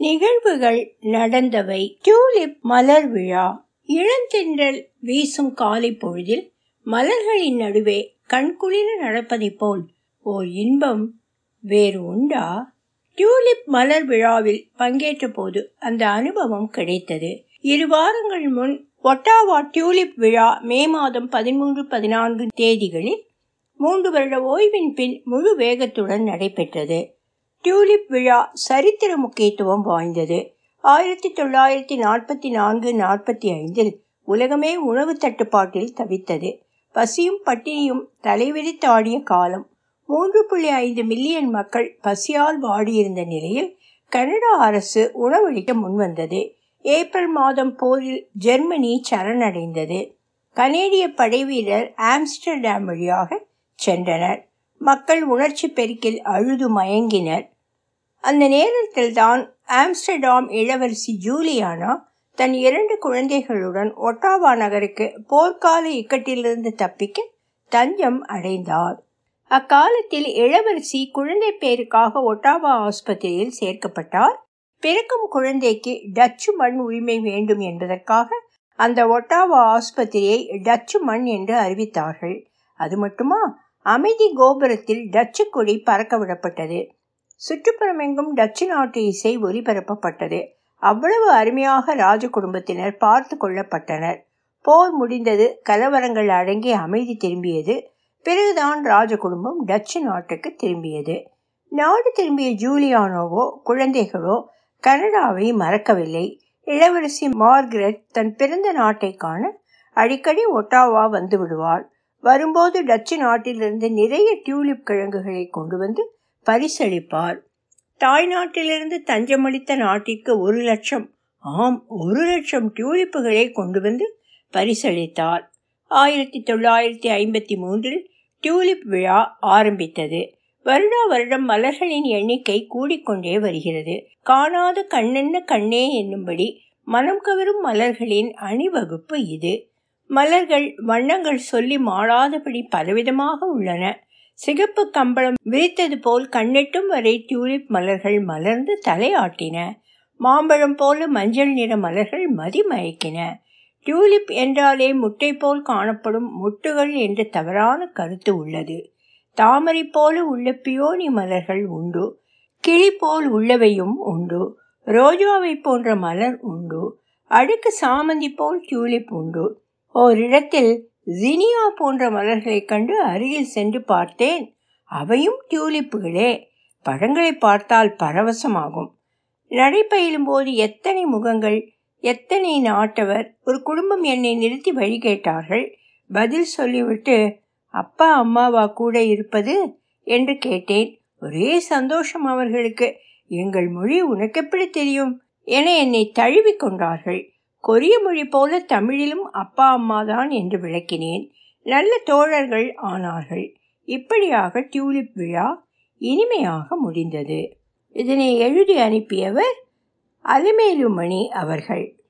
நிகழ்வுகள் நடந்தவை டியூலிப் மலர் விழா இளந்தென்றல் வீசும் காலை பொழுதில் மலர்களின் நடுவே கண்குளிர நடப்பதைப் போல் ஓர் இன்பம் வேறு உண்டா டியூலிப் மலர் விழாவில் பங்கேற்ற போது அந்த அனுபவம் கிடைத்தது இரு வாரங்கள் முன் ஒட்டாவா டியூலிப் விழா மே மாதம் பதிமூன்று பதினான்கு தேதிகளில் மூன்று வருட ஓய்வின் பின் முழு வேகத்துடன் நடைபெற்றது டியூலிப் விழா சரித்திர முக்கியத்துவம் வாய்ந்தது ஆயிரத்தி தொள்ளாயிரத்தி நாற்பத்தி நான்கு நாற்பத்தி ஐந்தில் உலகமே உணவு தட்டுப்பாட்டில் தவித்தது பசியும் பட்டினியும் தலைவிரித்தாடிய காலம் மூன்று புள்ளி ஐந்து மில்லியன் மக்கள் பசியால் வாடியிருந்த நிலையில் கனடா அரசு உணவளிக்க முன்வந்தது ஏப்ரல் மாதம் போரில் ஜெர்மனி சரணடைந்தது கனேடிய படைவீரர் ஆம்ஸ்டர்டாம் வழியாக சென்றனர் மக்கள் உணர்ச்சி பெருக்கில் அழுது மயங்கினர் அந்த நேரத்தில் தான் ஆம்ஸ்டர்டாம் இளவரசி ஜூலியானா தன் இரண்டு குழந்தைகளுடன் ஒட்டாவா நகருக்கு போர்க்கால இக்கட்டிலிருந்து தப்பிக்க தஞ்சம் அடைந்தார் அக்காலத்தில் இளவரசி குழந்தை பேருக்காக ஒட்டாவா ஆஸ்பத்திரியில் சேர்க்கப்பட்டார் பிறக்கும் குழந்தைக்கு டச்சு மண் உரிமை வேண்டும் என்பதற்காக அந்த ஒட்டாவா ஆஸ்பத்திரியை டச்சு மண் என்று அறிவித்தார்கள் அது மட்டுமா அமைதி கோபுரத்தில் டச்சு கொடி பறக்க விடப்பட்டது சுற்றுப்புறமெங்கும் டச்சு நாட்டு இசை ஒலிபரப்பப்பட்டது அவ்வளவு அருமையாக ராஜ குடும்பத்தினர் பார்த்து கொள்ளப்பட்டனர் போர் முடிந்தது கலவரங்கள் அடங்கி அமைதி திரும்பியது பிறகுதான் ராஜ குடும்பம் டச்சு நாட்டுக்கு திரும்பியது நாடு திரும்பிய ஜூலியானோவோ குழந்தைகளோ கனடாவை மறக்கவில்லை இளவரசி மார்கரெட் தன் பிறந்த நாட்டை காண அடிக்கடி ஒட்டாவா வந்து விடுவார் வரும்போது டச்சு நாட்டிலிருந்து நிறைய டியூலிப் கிழங்குகளை கொண்டு வந்து பரிசளிப்பார் தாய்நாட்டிலிருந்து தஞ்சமளித்த நாட்டிற்கு ஒரு லட்சம் ஆம் ஒரு லட்சம் டியூலிப்புகளை கொண்டு வந்து பரிசளித்தார் ஆயிரத்தி தொள்ளாயிரத்தி ஐம்பத்தி மூன்றில் டியூலிப் விழா ஆரம்பித்தது வருடா வருடம் மலர்களின் எண்ணிக்கை கூடிக்கொண்டே வருகிறது காணாத கண்ணென்ன கண்ணே என்னும்படி மனம் கவரும் மலர்களின் அணிவகுப்பு இது மலர்கள் வண்ணங்கள் சொல்லி மாளாதபடி பலவிதமாக உள்ளன சிகப்பு கம்பளம் விரித்தது போல் கண்ணெட்டும் வரை டியூலிப் மலர்கள் மலர்ந்து தலையாட்டின மாம்பழம் போல மஞ்சள் நிற மலர்கள் மதிமயக்கின டியூலிப் என்றாலே முட்டை போல் காணப்படும் மொட்டுகள் என்று தவறான கருத்து உள்ளது தாமரை போல உள்ள பியோனி மலர்கள் உண்டு கிளி போல் உள்ளவையும் உண்டு ரோஜாவை போன்ற மலர் உண்டு அடுக்கு சாமந்தி போல் டியூலிப் உண்டு ஓரிடத்தில் ஜினியா போன்ற மலர்களைக் கண்டு அருகில் சென்று பார்த்தேன் அவையும் டியூலிப்புகளே பழங்களை பார்த்தால் பரவசமாகும் நடைபயிலும் போது எத்தனை முகங்கள் எத்தனை நாட்டவர் ஒரு குடும்பம் என்னை நிறுத்தி வழி கேட்டார்கள் பதில் சொல்லிவிட்டு அப்பா அம்மாவா கூட இருப்பது என்று கேட்டேன் ஒரே சந்தோஷம் அவர்களுக்கு எங்கள் மொழி உனக்கு எப்படி தெரியும் என என்னை தழுவி கொண்டார்கள் கொரிய மொழி போல தமிழிலும் அப்பா அம்மா தான் என்று விளக்கினேன் நல்ல தோழர்கள் ஆனார்கள் இப்படியாக டியூலிப் விழா இனிமையாக முடிந்தது இதனை எழுதி அனுப்பியவர் அலமேலுமணி அவர்கள்